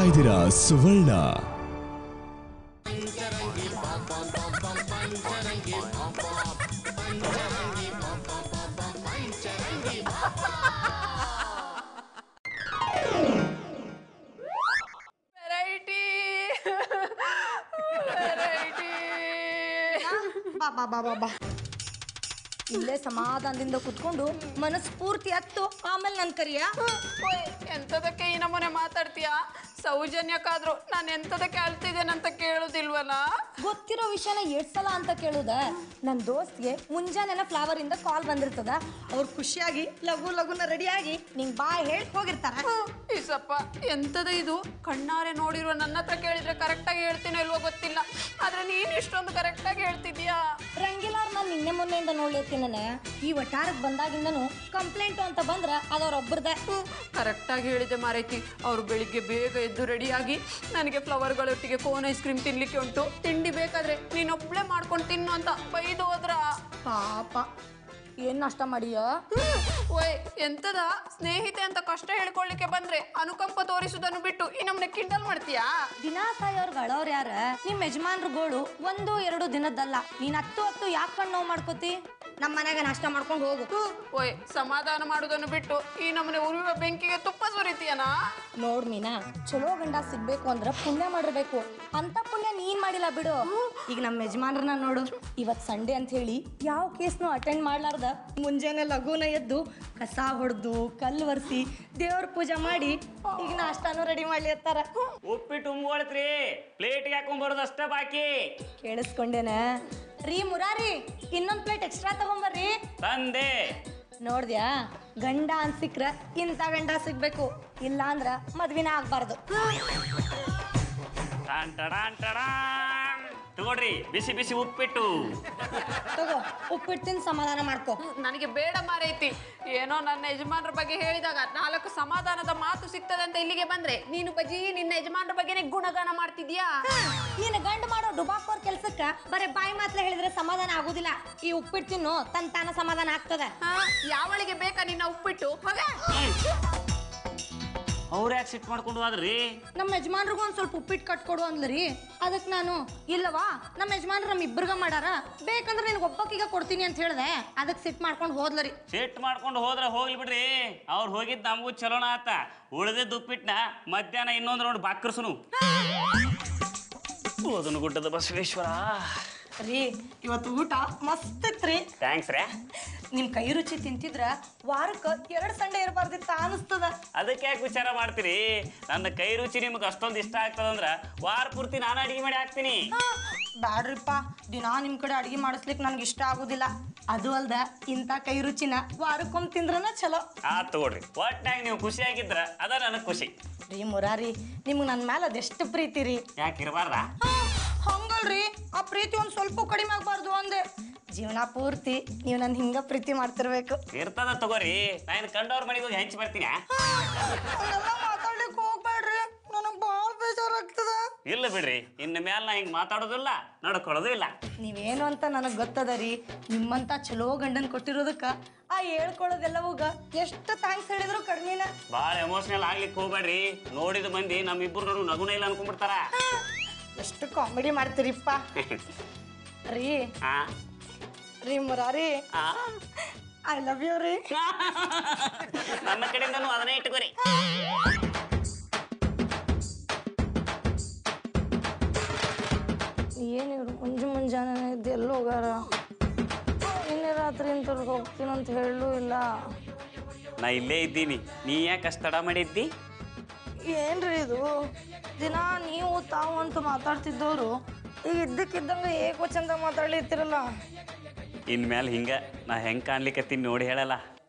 ಇದ್ದೀರಾ ಸುವರ್ಣ variety variety ಬಾ ಬಾ ಬಾ ಬಾ ಬಾ ಇಲ್ಲೇ ಸಮಾಧಾನದಿಂದ ಕುತ್ಕೊಂಡು ಮನಸ್ಫೂರ್ತಿ ಹತ್ತು ಆಮೇಲೆ ನನ್ ಕರಿಯ ಎಂತದಕ್ಕೆ ಈ ನಮ್ಮನೆ ಮಾತಾಡ್ತೀಯಾ ಸೌಜನ್ಯಕ್ಕಾದ್ರೂ ನಾನು ಎಂತದಕ್ಕೆ ಅಳ್ತಿದ್ದೇನಂತ ಕೇಳುದಿಲ್ವಲ್ಲ ಗೊತ್ತಿರೋ ವಿಷಯನ ಎಷ್ಟ್ ಸಲ ಅಂತ ಕೇಳುದ ನನ್ ದೋಸ್ತ್ಗೆ ಮುಂಜಾನೆಲ್ಲ ಫ್ಲವರ್ ಇಂದ ಕಾಲ್ ಬಂದಿರ್ತದ ಅವ್ರು ಖುಷಿಯಾಗಿ ಲಘು ಲಘುನ ರೆಡಿಯಾಗಿ ನಿಂಗ್ ಬಾ ಹೇಳಿ ಹೋಗಿರ್ತಾರ ಈಸಪ್ಪ ಎಂತದ ಇದು ಕಣ್ಣಾರೆ ನೋಡಿರುವ ನನ್ನ ಹತ್ರ ಕೇಳಿದ್ರೆ ಕರೆಕ್ಟಾಗಿ ಹೇಳ್ತೀನೋ ಇಲ್ವೋ ಗೊತ್ತಿಲ್ಲ ಆದ್ರೆ ನೀನು ಇಷ್ಟೊಂದು ಕರೆಕ್ಟಾಗಿ ಹೇಳ್ತಿದ್ಯಾ ರಂಗಿಲಾರ್ ನಾನು ನಿನ್ನೆ ಮೊನ್ನೆಯಿಂದ ನೋಡ್ಲೇತೀನಿ ಈ ವಟಾರಕ್ಕೆ ಬಂದಾಗಿಂದನು ಕಂಪ್ಲೇಂಟು ಅಂತ ಬಂದ್ರ ಅದವ್ರೊಬ್ಬರ್ದೆ ಕರೆಕ್ಟಾಗಿ ಹೇಳಿದೆ ಮಾರೈತಿ ಅವ್ರು ಬೆಳಿಗ್ಗೆ ಬೇಗ ಎದ್ದು ರೆಡಿಯಾಗಿ ನನಗೆ ಫ್ಲವರ್ಗಳೊಟ್ಟಿಗೆ ಕೋನ್ ಐಸ್ ಕ್ರೀಮ್ ತಿನ್ಲಿಕ್ಕೆ ಉಂಟು ತಿಂಡಿ ಬೇಕಾದ್ರೆ ನೀನೊಬ್ಳೆ ಮಾಡ್ಕೊಂಡು ತಿನ್ನು ಅಂತ ಬೈದು ಹೋದ್ರ ಪಾಪ ಏನ್ ನಾಷ್ಟ ಮಾಡಿಯೋ ಓಯ್ ಎಂತದ ಸ್ನೇಹಿತೆ ಅಂತ ಕಷ್ಟ ಹೇಳ್ಕೊಳ್ಳಿಕ್ಕೆ ಬಂದ್ರೆ ಅನುಕಂಪ ತೋರಿಸುವುದನ್ನು ಬಿಟ್ಟು ಈ ನಮ್ನೆ ಕಿಂಡಲ್ ಮಾಡ್ತೀಯಾ ದಿನಾ ಸಾಯೋರ್ ಗಳವ್ರ ಯಾರ ನಿಮ್ ಯಜಮಾನ್ರುಗಳು ಒಂದು ಎರಡು ದಿನದ್ದಲ್ಲ ನೀನ್ ಹತ್ತು ಹತ್ತು ಯಾಕೆ ಕಣ್ಣು ನೋವು ಮಾಡ್ಕೋತಿ ನಮ್ಮ ಮನೆಗೆ ನಾಷ್ಟ ಮಾಡ್ಕೊಂಡು ಹೋಗು ಓಯ್ ಸಮಾಧಾನ ಮಾಡುವುದನ್ನು ಬಿಟ್ಟು ಈ ನಮ್ಮನೆ ಉರಿಯುವ ಬೆಂಕಿಗೆ ತುಪ್ಪ ಸುರಿತೀಯನಾ ನೋಡ್ ಮೀನಾ ಚಲೋ ಗಂಡ ಸಿಗ್ಬೇಕು ಅಂದ್ರ ಪುಣ್ಯ ಮಾಡಿರ್ಬೇಕು ಅಂತ ಪುಣ್ಯ ನೀನ್ ಮಾಡಿಲ್ಲ ಬಿಡು ಈಗ ನಮ್ಮ ಯಜಮಾನ್ರನ್ನ ನೋಡು ಇವತ್ ಸಂಡೇ ಅಂತ ಹೇಳಿ ಯಾವ ಕೇಸ್ನು ಅಟೆಂಡ್ ಮಾಡ್ಲಾರ್ದ ಮುಂಜಾನೆ ಲಘುನ ಎದ್ದು ಕಸ ಹೊಡೆದು ಕಲ್ಲು ಒರೆಸಿ ದೇವ್ರ ಪೂಜೆ ಮಾಡಿ ಈಗ ನಾಷ್ಟಾನು ರೆಡಿ ಮಾಡ್ಲಿರ್ತಾರ ಉಪ್ಪಿಟ್ಟು ಉಮ್ಗೊಳ್ತ್ರಿ ಪ್ಲೇಟ್ಗೆ ಹಾಕೊಂಡ್ ಬರೋದಷ್ಟ ಬಾಕಿ ಕೇಳಿಸ್ಕೊಂಡೇನ ರೀ ಮುರಾರಿ ಇನ್ನೊಂದ್ ಪ್ಲೇಟ್ ಎಕ್ಸ್ಟ್ರಾ ತಗೊಂಬರ್ರಿ ತಂದೆ ನೋಡ್ದ್ಯಾ ಗಂಡ ಅನ್ಸಿಕ್ರ ಇಂಥ ಗಂಡ ಸಿಗ್ಬೇಕು ಇಲ್ಲ ಅಂದ್ರ ಮದ್ವಿನ ಆಗ್ಬಾರ್ದು ಟಾನ್ ಟಡಾನ್ ಟಡಾನ್. ತಗೊಳ್ರಿ ಬಿಸಿ ಬಿಸಿ ಉಪ್ಪಿಟ್ಟು ತಗೋ ಉಪ್ಪಿಟ್ಟು ತಿಂದು ಸಮಾಧಾನ ಮಾಡ್ಕೋ ನನಗೆ ಬೇಡ ಮಾರೈತಿ ಏನೋ ನನ್ನ ಯಜಮಾನ್ರ ಬಗ್ಗೆ ಹೇಳಿದಾಗ ನಾಲ್ಕು ಸಮಾಧಾನದ ಮಾತು ಸಿಗ್ತದೆ ಅಂತ ಇಲ್ಲಿಗೆ ಬಂದ್ರೆ ನೀನು ಬಜಿ ನಿನ್ನ ಯಜಮಾನ್ರ ಬಗ್ಗೆನೇ ಗುಣಗಾನ ಮಾಡ್ತಿದ್ಯಾ ನೀನು ಗಂಡು ಮಾಡೋ ಡುಬಾಕೋರ್ ಕೆಲ್ಸಕ್ಕ ಬರೀ ಬಾಯಿ ಮಾತ್ರ ಹೇಳಿದ್ರೆ ಸಮಾಧಾನ ಆಗುದಿಲ್ಲ ಈ ಉಪ್ಪಿಟ್ಟು ತಿನ್ನು ತನ್ ತಾನ ಸಮಾಧಾನ ಆಗ್ತದ ಹಾ, ಯಾವಳಿಗೆ ಬೇಕಾ ನಿನ್ನ ಉಪ್ಪಿಟ್ಟು ಹೋಗ ಅವ್ರ ಯಾಕೆ ಸಿಟ್ ಮಾಡ್ಕೊಂಡು ಹೋದ್ರಿ ನಮ್ಮ ಯಜಮಾನ್ರಿಗೂ ಒಂದ್ ಸ್ವಲ್ಪ ಉಪ್ಪಿಟ್ಟು ಕಟ್ಕೊಡು ಅಂದ್ಲರಿ ಅದಕ್ಕೆ ನಾನು ಇಲ್ಲವಾ ನಮ್ಮ ಯಜಮಾನ್ರು ನಮ್ಮ ಇಬ್ಬರಿಗ ಮಾಡಾರ ಬೇಕಂದ್ರೆ ನಿನಗೆ ಒಬ್ಬಕ್ಕೀಗ ಕೊಡ್ತೀನಿ ಅಂತ ಹೇಳ್ದೆ ಅದಕ್ಕೆ ಸಿಟ್ ಮಾಡ್ಕೊಂಡು ಹೋದ್ಲರಿ ಸಿಟ್ ಮಾಡ್ಕೊಂಡು ಹೋದ್ರೆ ಹೋಗ್ಲಿ ಬಿಡ್ರಿ ಅವ್ರು ಹೋಗಿದ್ ನಮಗೂ ಚಲೋನ ಆತ ಉಳಿದಿದ್ದು ಉಪ್ಪಿಟ್ನ ಮಧ್ಯಾಹ್ನ ಇನ್ನೊಂದು ನೋಡಿ ಬಾಕ್ರಸುನು ಓದನು ಗುಡ್ಡದ ಬಸವೇಶ್ವರ ರೀ ಇವತ್ತು ಊಟ ಮಸ್ತ್ ಇತ್ರಿ ಥ್ಯಾಂಕ್ಸ್ ರೇ ನಿಮ್ ಕೈ ರುಚಿ ತಿಂತಿದ್ರ ವಾರಕ್ಕ ಎರಡ್ ಸಂಡೆ ಇರಬಾರ್ದಿತ್ತ ಅನಿಸ್ತದ ಅದಕ್ಕೆ ಯಾಕೆ ವಿಚಾರ ಮಾಡ್ತೀರಿ ನನ್ನ ಕೈ ರುಚಿ ನಿಮ್ಗೆ ಅಷ್ಟೊಂದು ಇಷ್ಟ ಆಗ್ತದಂದ್ರ ವಾರ ಪೂರ್ತಿ ನಾನು ಅಡಿಗೆ ಮಾಡಿ ಹಾಕ್ತೀನಿ ಬ್ಯಾಡ್ರಿಪ್ಪ ದಿನಾ ನಿಮ್ ಕಡೆ ಅಡಿಗೆ ಮಾಡಿಸ್ಲಿಕ್ ನನ್ಗೆ ಇಷ್ಟ ಆಗುದಿಲ್ಲ ಅದು ಅಲ್ದ ಇಂಥ ಕೈ ರುಚಿನ ವಾರಕ್ಕೊಮ್ಮೆ ತಿಂದ್ರನ ಚಲೋ ಆ ತಗೊಳ್ರಿ ಒಟ್ಟಾಗಿ ನೀವು ಖುಷಿಯಾಗಿದ್ರ ಅದ ನನಗೆ ಖುಷಿ ರೀ ಮುರಾರಿ ನಿಮ್ಗೆ ನನ್ನ ಮೇಲೆ ಅದೆಷ್ಟು ಪ್ರೀತಿ ರೀ ಯಾಕೆ ಇರಬಾರ್ದಾ ಹಂಗಲ್ರಿ ಆ ಪ್ರೀತಿ ಒಂದ್ ಸ್ವಲ್ಪ ಕಡಿಮೆ ಆಗ್ಬಾರ್ದು ಅಂದೆ ಜೀವನ ಪೂರ್ತಿ ನೀವು ನನ್ ಹಿಂಗ ಪ್ರೀತಿ ಮಾಡ್ತಿರ್ಬೇಕು ಇರ್ತದ ತಗೋರಿ ನಾನು ಕಂಡವ್ರ ಮನೆಗೆ ಹೋಗಿ ಹಂಚಿ ಬರ್ತೀನಿ ಹಂಗೆಲ್ಲ ಮಾತಾಡ್ಲಿಕ್ಕೆ ಹೋಗ್ಬೇಡ್ರಿ ನನಗ್ ಭಾಳ ಬೇಜಾರಾಗ್ತದ ಇಲ್ಲ ಬಿಡ್ರಿ ಇನ್ನು ಮ್ಯಾಲ ನಾ ಹಿಂಗೆ ಮಾತಾಡೋದಿಲ್ಲ ನಡ್ಕೊಳ್ಳೋದು ಇಲ್ಲ ನೀವೇನು ಅಂತ ನನಗೆ ಗೊತ್ತದ ರೀ ನಿಮ್ಮಂತ ಚಲೋ ಗಂಡನ್ ಕೊಟ್ಟಿರೋದಕ್ಕ ಆ ಹೇಳ್ಕೊಳ್ಳೋದೆಲ್ಲವೂಗ ಎಷ್ಟು ಥ್ಯಾಂಕ್ಸ್ ಹೇಳಿದ್ರು ಕಡಿಮೆನ ಭಾಳ ಎಮೋಷನಲ್ ಆಗ್ಲಿಕ್ಕೆ ಹೋಗ್ಬೇಡ್ರಿ ನೋಡಿದ ಮಂದಿ ನಮ್ಮಿಬ್ರು ನಗುನ ಇಲ್ಲ ಅನ್ಕೊಂಡ್ಬಿಡ್ತಾರ ಎಷ್ಟು ಕಾಮಿಡಿ ಮಾಡ್ತೀರಿಪ್ಪ ರೀ ಆ ರೀ ಮುರಾರಿ ಆ. ಐ ಲವ್ ಯು ರೀ ನನ್ನ ಕಡೆಯಿಂದನೂ ಅದನ್ನೇ ಇಟ್ಕೋರಿ ಏನು ಇವ್ರು ಮುಂಜು ಮುಂಜಾನೆ ಇದ್ದು ಎಲ್ಲಿ ಹೋಗಾರ ನಿನ್ನೆ ರಾತ್ರಿ ಇಂತ ಹೋಗ್ತೀನಂತ ಹೇಳೂ ಇಲ್ಲ ನಾ ಇಲ್ಲೇ ಇದ್ದೀನಿ ನೀ ಯಾಕೆ ಅಷ್ಟು ತಡ ಮಾಡಿದ್ದಿ ಏನ್ರಿ ಇದು ದಿನ ನೀವು ತಾವು ಅಂತ ಮಾತಾಡ್ತಿದ್ದವರು ಈಗ ಇದ್ದಕ್ಕಿದ್ದಂಗೆ ಏಕೋ ಚಂದ ಮಾತಾಡ್ಲಿತ್ತಿರಲ್ಲ ಇನ್ಮೇಲೆ ಹಿಂಗೆ ನಾ ಹೆಂಗೆ ಕಾಣ್ಲಿಕ್ಕತ್ತೀನಿ ನೋಡಿ ಹೇಳಲ್ಲ